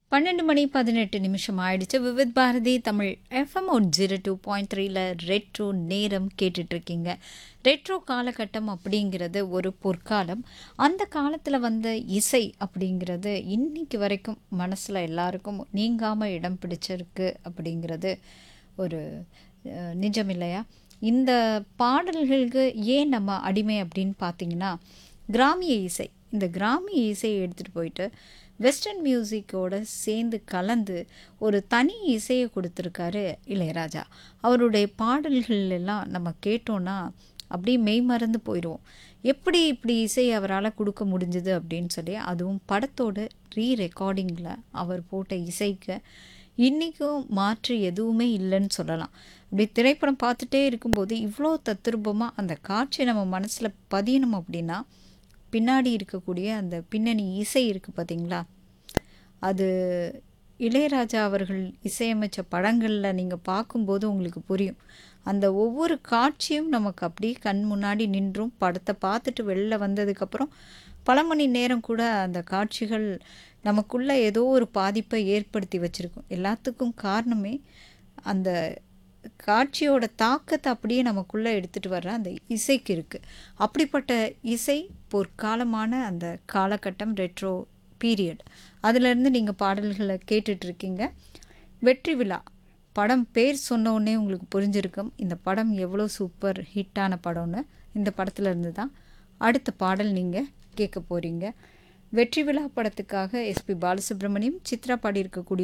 பன்னெண்டு மணி பதினெட்டு நிமிஷம் ஆயிடுச்சு Vividh Bharati Tamil FM one zero two point த்ரீல ரெட்ரோ நேரம் கேட்டுட்ருக்கீங்க ரெட்ரோ காலகட்டம் அப்படிங்கிறது ஒரு பொற்காலம் அந்த காலத்தில் வந்த இசை அப்படிங்கிறது இன்னைக்கு வரைக்கும் மனசில் எல்லாருக்கும் நீங்காமல் இடம் பிடிச்சிருக்கு அப்படிங்கிறது ஒரு அஹ், நிஜம் இல்லையா இந்த பாடல்களுக்கு ஏன் நம்ம அடிமை அப்படின்னு பார்த்தீங்கன்னா கிராமிய இசை இந்த கிராமிய இசையை எடுத்துகிட்டு போயிட்டு வெஸ்டர்ன் மியூசிக்கோட சேர்ந்து கலந்து ஒரு தனி இசையை கொடுத்துருக்காரு இளையராஜா அவருடைய பாடல்கள் எல்லாம் நம்ம கேட்டோன்னா அப்படியே மெய் மறந்து போயிடுவோம் எப்படி இப்படி இசை அவரால் கொடுக்க முடிஞ்சுது அப்படின்னு சொல்லி அதுவும் படத்தோட ரீ ரெக்கார்டிங்கில் அவர் போட்ட இசைக்கு இன்றைக்கும் மாற்று எதுவுமே இல்லைன்னு சொல்லலாம் இப்படி திரைப்படம் பார்த்துட்டே இருக்கும்போது இவ்வளோ தத்ரூபமாக அந்த காட்சி நம்ம மனசில் பதியணும் அப்படின்னா பின்னாடி இருக்கக்கூடிய அந்த பின்னணி இசை இருக்குது பார்த்தீங்களா அது இளையராஜா அவர்கள் இசையமைச்ச படங்களில் நீங்கள் பார்க்கும்போது உங்களுக்கு புரியும் அந்த ஒவ்வொரு காட்சியும் நமக்கு அப்படியே கண் முன்னாடி நின்றும் படத்தை பார்த்துட்டு வெளில வந்ததுக்கப்புறம் பல மணி நேரம் கூட அந்த காட்சிகள் நமக்குள்ள ஏதோ ஒரு பாதிப்பை ஏற்படுத்தி வச்சுருக்கும் எல்லாத்துக்கும் காரணமே அந்த காட்சியோட தாக்கத்தை அப்படியே நமக்குள்ளே எடுத்துகிட்டு வர்ற அந்த இசைக்கு இருக்குது அப்படிப்பட்ட இசை பொற்காலமான அந்த காலகட்டம் ரெட்ரோ பீரியட் அதிலிருந்து நீங்கள் பாடல்களை கேட்டுட்ருக்கீங்க வெற்றி விழா படம் பேர் சொன்ன உடனே உங்களுக்கு புரிஞ்சிருக்கும் இந்த படம் எவ்வளோ சூப்பர் ஹிட்டான படம்னு இந்த படத்துல இருந்து தான் அடுத்த பாடல் நீங்கள் கேட்க போகிறீங்க வெற்றி விழா படத்துக்காக எஸ்பி பாலசுப்ரமணியம் சித்ரா பாடியிருக்கக்கூடிய